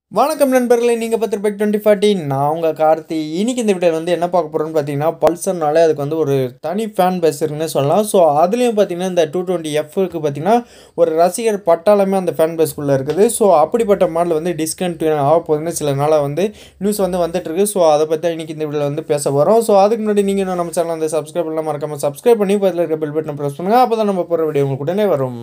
வணக்கம் நண்பர்களே நீங்கள் பத்து பைக் டுவெண்ட்டி ஃபார்ட்டி நான் உங்கள் கார்த்தி இன்னைக்கு இந்த வீடியோவில் வந்து என்ன பார்க்க போகிறோன்னு பார்த்தீங்கன்னா பல்சர்னாலே அதுக்கு வந்து ஒரு தனி ஃபேன் பேஸ் இருக்குன்னு சொல்லலாம் ஸோ அதுலேயும் பார்த்தீங்கன்னா இந்த டூ டுவெண்ட்டி எஃப்க்கு பார்த்தீங்கன்னா ஒரு ரசிகர் பட்டாளமே அந்த ஃபேன் பேஸ்க்குள்ளே இருக்குது ஸோ அப்படிப்பட்ட மாடல் வந்து டிஸ்கண்டினியூ ஆக போகுதுன்னு சில நாளாக வந்து நியூஸ் வந்து வந்துட்டு இருக்கு ஸோ அதை பற்றி இன்னைக்கு இந்த வீடியோவில் வந்து பேச போகிறோம் ஸோ அதுக்கு முன்னாடி நீங்கள் இன்னும் நம்ம சேனல் வந்து சப்ஸ்கிரைப் பண்ணலாம் மறக்காமல் சப்ஸ்கிரைப் பண்ணி பதில் இருக்க பெல் பட்டனை ப்ரெஸ் பண்ணுங்கள் அப்போ தான் நம்ம போகிற வீடியோ உங்களுக்கு உடனே வரும்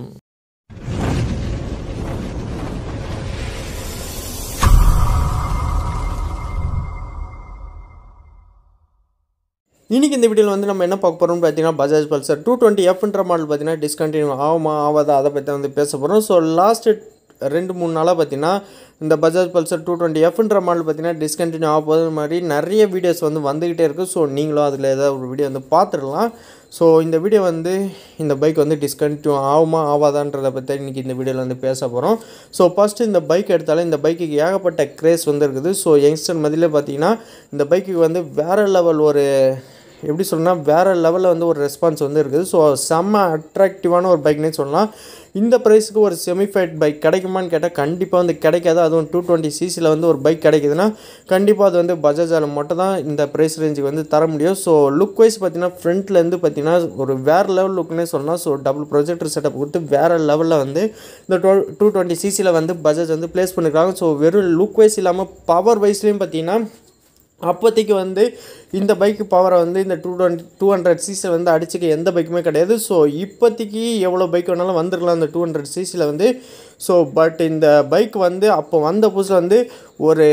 இன்றைக்கி இந்த வீடியோவில் வந்து நம்ம என்ன பார்க்க போகிறோம்னு பார்த்தீங்கன்னா பஜாஜ் பல்சர் டூ டுவெண்ட்டி எஃப்ன்ற மாடல் பார்த்தீங்கன்னா டிஸ்கண்டினியூ ஆகுமா ஆகாதா அதை பற்றி வந்து பேச போகிறோம் ஸோ லாஸ்ட்டு ரெண்டு மூணு நாளாக பார்த்தீங்கன்னா இந்த பஜாஜ் பல்சர் டூ டுவெண்ட்டி எஃப்ன்ற மாடல் பார்த்தீங்கன்னா டிஸ்கண்டினியூ ஆக போகிறது மாதிரி நிறைய வீடியோஸ் வந்து வந்துக்கிட்டே இருக்குது ஸோ நீங்களும் அதில் ஏதாவது ஒரு வீடியோ வந்து பார்த்துடலாம் ஸோ இந்த வீடியோ வந்து இந்த பைக் வந்து டிஸ்கண்டினியூ ஆகுமா ஆகாதான்றதை பற்றி இன்றைக்கி இந்த வீடியோவில் வந்து பேச போகிறோம் ஸோ ஃபஸ்ட்டு இந்த பைக் எடுத்தாலே இந்த பைக்குக்கு ஏகப்பட்ட கிரேஸ் வந்து இருக்குது ஸோ யங்ஸ்டர் மதியில் பார்த்தீங்கன்னா இந்த பைக்குக்கு வந்து வேறு லெவல் ஒரு எப்படி சொல்லணும்னா வேறு லெவலில் வந்து ஒரு ரெஸ்பான்ஸ் வந்து இருக்குது ஸோ செம்ம அட்ராக்டிவான ஒரு பைக்னே சொல்லலாம் இந்த ப்ரைஸுக்கு ஒரு செமிஃபைட் பைக் கிடைக்குமான்னு கேட்டால் கண்டிப்பாக வந்து கிடைக்காது அதுவும் டூ டுவெண்ட்டி சிசியில் வந்து ஒரு பைக் கிடைக்குதுன்னா கண்டிப்பாக அது வந்து பஜாஜால் மட்டும் தான் இந்த ப்ரைஸ் ரேஞ்சுக்கு வந்து தர முடியும் ஸோ லுக் வைஸ் பார்த்தீங்கன்னா ஃப்ரண்ட்லேருந்து பார்த்தீங்கன்னா ஒரு வேறு லெவல் லுக்னே சொல்லலாம் ஸோ டபுள் ப்ரொஜெக்டர் செட்டப் கொடுத்து வேறு லெவலில் வந்து இந்த டூ டூ டுவெண்ட்டி சிசியில் வந்து பஜாஜ் வந்து ப்ளேஸ் பண்ணியிருக்காங்க ஸோ வெறும் லுக் வைஸ் இல்லாமல் பவர் வைஸ்லேயும் பார்த்தீங்கன்னா அப்போதைக்கு வந்து இந்த பைக்கு பவரை வந்து இந்த டூ டுவெண்ட்டி டூ ஹண்ட்ரட் சிசியில் வந்து அடிச்சுக்க எந்த பைக்குமே கிடையாது ஸோ இப்போதைக்கு எவ்வளோ பைக் வேணாலும் வந்துருக்கலாம் இந்த டூ ஹண்ட்ரட் சிசியில் வந்து ஸோ பட் இந்த பைக் வந்து அப்போ வந்த புதுசில் வந்து ஒரு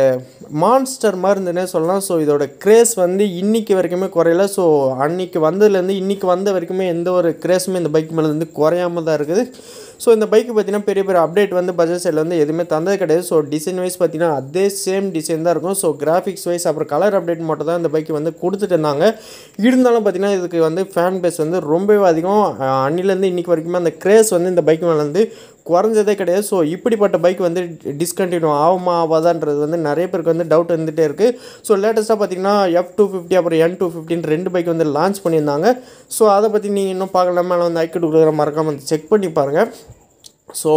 மான்ஸ்டர் மாதிரி இருந்துன்னே சொல்லலாம் ஸோ இதோட க்ரேஸ் வந்து இன்றைக்கி வரைக்குமே குறையல ஸோ அன்றைக்கி வந்ததுலேருந்து இன்றைக்கி வந்த வரைக்குமே எந்த ஒரு க்ரேஸுமே இந்த பைக் மேலே வந்து குறையாமல் தான் இருக்குது ஸோ இந்த பைக்கு பார்த்தீங்கன்னா பெரிய பெரிய அப்டேட் வந்து பஜாஜ் சைடில் வந்து எதுவுமே தந்தது கிடையாது ஸோ டிசைன் வைஸ் பார்த்தீங்கன்னா அதே சேம் டிசைன் தான் இருக்கும் ஸோ கிராஃபிக்ஸ் வைஸ் அப்புறம் கலர் அப்டேட் மட்டும் தான் இந்த பைக்கு வந்து கொடுத்துட்டு இருந்தாங்க இருந்தாலும் பார்த்தீங்கன்னா இதுக்கு வந்து ஃபேன் பேஸ் வந்து ரொம்பவே அதிகம் அன்னிலேருந்து இன்றைக்கி வரைக்குமே அந்த க்ரேஸ் வந்து இந்த பைக் மேலே வந்து குறைஞ்சதே கிடையாது ஸோ இப்படிப்பட்ட பைக் வந்து டிஸ்கண்டினியூ ஆகுமா ஆகாதான்றது வந்து நிறைய பேருக்கு வந்து டவுட் வந்துகிட்டே இருக்குது ஸோ லேட்டஸ்ட்டாக பார்த்தீங்கன்னா எஃப் டூ ஃபிஃப்டி அப்புறம் என் டூ ஃபிஃப்டின் ரெண்டு பைக் வந்து லான்ச் பண்ணியிருந்தாங்க ஸோ அதை பற்றி நீங்கள் இன்னும் பார்க்கலாமா நான் வந்து ஐக்கிட்டு கொடுக்குற மறக்காமல் வந்து செக் பண்ணி பாருங்கள் ஸோ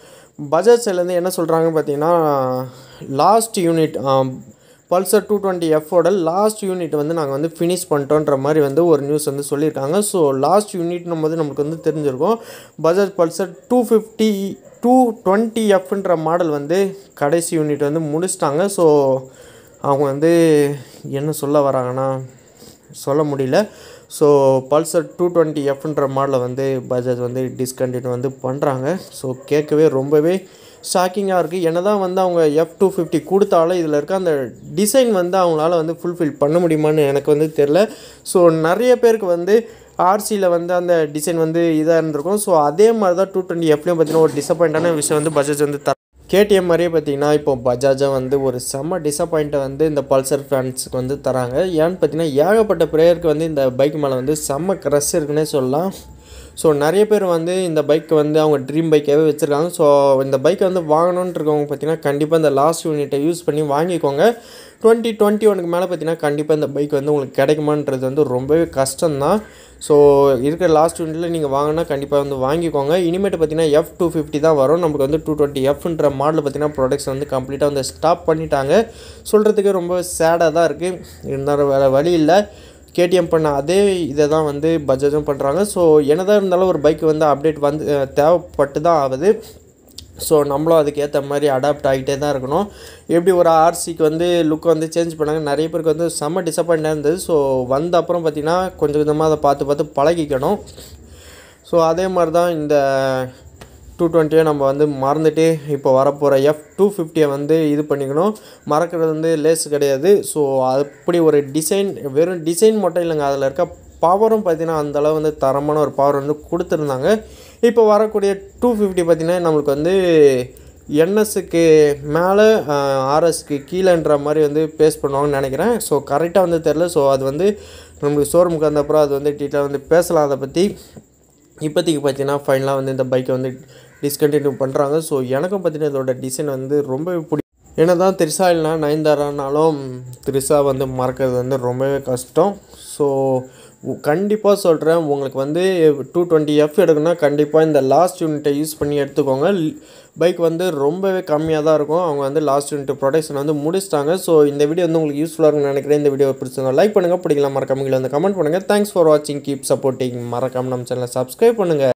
பஜாஜ் சைட்லேருந்து என்ன சொல்கிறாங்கன்னு பார்த்தீங்கன்னா last unit Pulsar two twenty எஃபோட லாஸ்ட் யூனிட் வந்து நாங்கள் வந்து ஃபினிஷ் பண்ணிட்டோன்ற மாதிரி வந்து ஒரு நியூஸ் வந்து சொல்லியிருக்காங்க ஸோ லாஸ்ட் யூனிட்னும் போது நமக்கு வந்து தெரிஞ்சிருக்கும் Bajaj Pulsar two fifty two twenty எஃப்ன்ற மாடல் வந்து கடைசி யூனிட் வந்து முடிச்சிட்டாங்க ஸோ அவங்க வந்து என்ன சொல்ல வராங்கன்னா சொல்ல முடியல ஸோ பல்சர் டூ டுவெண்ட்டி எஃப்ன்ற மாடலை வந்து பஜாஜ் வந்து டிஸ்கண்டினியூ வந்து பண்ணுறாங்க ஸோ கேட்கவே ரொம்பவே ஷாக்கிங்காக இருக்குது என்ன தான் வந்து அவங்க எஃப் டூ ஃபிஃப்டி கொடுத்தாலும் இதில் இருக்க அந்த டிசைன் வந்து அவங்களால வந்து ஃபுல்ஃபில் பண்ண முடியுமான்னு எனக்கு வந்து தெரில ஸோ நிறைய பேருக்கு வந்து ஆர்சியில் வந்து அந்த டிசைன் வந்து இதாக இருந்திருக்கும் ஸோ அதே மாதிரி தான் டூ டுவெண்ட்டி எஃப்லேயும் பார்த்தீங்கன்னா ஒரு டிசப்பாயிண்டான விஷயம் வந்து பஜாஜ் வந்து த கேடிஎம் மாதிரியே பார்த்தீங்கன்னா இப்போ பஜாஜாக வந்து ஒரு செம்ம டிசப்பாயிண்ட்டை வந்து இந்த பல்சர் ஃபேன்ஸுக்கு வந்து தராங்க ஏன்னு பார்த்தீங்கன்னா ஏகப்பட்ட பிளேயருக்கு வந்து இந்த பைக் மேலே வந்து செம்ம க்ரஷ் இருக்குன்னே சொல்லலாம் ஸோ நிறைய பேர் வந்து இந்த பைக் வந்து அவங்க ட்ரீம் பைக்காகவே வச்சுருக்காங்க ஸோ இந்த பைக்கை வந்து வாங்கணுன்ட்டு இருக்கவங்க பார்த்தீங்கன்னா கண்டிப்பாக இந்த லாஸ்ட் யூனிட்டை யூஸ் பண்ணி வாங்கிக்கோங்க டுவெண்ட்டி டுவெண்ட்டி ஒனுக்கு மேலே பார்த்தீங்கன்னா கண்டிப்பாக இந்த பைக் வந்து உங்களுக்கு கிடைக்குமான்றது வந்து ரொம்பவே கஷ்டம்தான் ஸோ இருக்கிற லாஸ்ட் யூனிட்டில் நீங்கள் வாங்கினா கண்டிப்பாக வந்து வாங்கிக்கோங்க இனிமேட்டு பார்த்தீங்கன்னா எஃப் டூ ஃபிஃப்டி தான் வரும் நமக்கு வந்து டூ டுவெண்ட்டி எஃப்ன்ற மாடல் பார்த்தீங்கன்னா ப்ராடக்ட்ஸ் வந்து கம்ப்ளீட்டாக வந்து ஸ்டாப் பண்ணிட்டாங்க சொல்கிறதுக்கு ரொம்ப சேடாக தான் இருக்குது இருந்தாலும் வேறு வழி இல்லை கேடிஎம் பண்ண அதே இதை தான் வந்து பஜாஜும் பண்ணுறாங்க ஸோ என்னதான் இருந்தாலும் ஒரு பைக் வந்து அப்டேட் வந்து தேவைப்பட்டு தான் ஆகுது ஸோ நம்மளும் அதுக்கேற்ற மாதிரி அடாப்ட் ஆகிட்டே தான் இருக்கணும் எப்படி ஒரு ஆர்சிக்கு வந்து லுக் வந்து சேஞ்ச் பண்ணாங்க நிறைய பேருக்கு வந்து செம்ம டிசப்பாயிண்டாக இருந்தது ஸோ வந்த அப்புறம் பார்த்திங்கன்னா கொஞ்சம் கொஞ்சமாக அதை பார்த்து பார்த்து பழகிக்கணும் ஸோ அதே மாதிரி தான் இந்த டூ டுவெண்ட்டியை நம்ம வந்து மறந்துட்டு இப்போ வரப்போகிற எஃப் டூ ஃபிஃப்டியை வந்து இது பண்ணிக்கணும் மறக்கிறது வந்து லேஸ் கிடையாது ஸோ அப்படி ஒரு டிசைன் வெறும் டிசைன் மட்டும் இல்லைங்க அதில் இருக்க பவரும் பார்த்திங்கன்னா அந்தளவு வந்து தரமான ஒரு பவர் வந்து கொடுத்துருந்தாங்க இப்போ வரக்கூடிய டூ ஃபிஃப்டி பார்த்திங்கன்னா நம்மளுக்கு வந்து என்எஸ்க்கு மேலே ஆர்எஸ்க்கு கீழேன்ற மாதிரி வந்து பேஸ் பண்ணுவாங்கன்னு நினைக்கிறேன் ஸோ கரெக்டாக வந்து தெரில ஸோ அது வந்து நம்மளுக்கு ஷோரூமுக்கு வந்தப்பறம் அது வந்து டீட்டெயில் வந்து பேசலாம் அதை பற்றி இப்போதைக்கு பார்த்தீங்கன்னா ஃபைனலாக வந்து இந்த பைக்கை வந்து டிஸ்கண்டினியூ பண்ணுறாங்க ஸோ எனக்கும் பார்த்தீங்கன்னா இதோட டிசைன் வந்து ரொம்பவே பிடி என்ன தான் திரிசா இல்லைனா நயன்தாரானாலும் திரிசா வந்து மறக்கிறது வந்து ரொம்பவே கஷ்டம் ஸோ கண்டிப்பாக சொல்கிறேன் உங்களுக்கு வந்து டூ டுவெண்ட்டி எஃப் எடுக்கணும்னா கண்டிப்பாக இந்த லாஸ்ட் யூனிட்டை யூஸ் பண்ணி எடுத்துக்கோங்க பைக் வந்து ரொம்பவே கம்மியாக தான் இருக்கும் அவங்க வந்து லாஸ்ட் யூனிட் ப்ரொடக்ஷன் வந்து முடிச்சிட்டாங்க ஸோ இந்த வீடியோ வந்து உங்களுக்கு யூஸ்ஃபுல்லாக இருக்கும்னு நினைக்கிறேன் இந்த வீடியோ பிடிச்சிருந்தா லைக் பண்ணுங்கள் பிடிக்கலாம் மறக்காம கீழே வந்து கமெண்ட் பண்ணுங்கள் தேங்க்ஸ் ஃபார் வாட்சிங் கீப் சப்போர்ட்டிங் மறக்காம நம்ம சேனலை சப்ஸ்கிரைப் பண்ணுங்கள்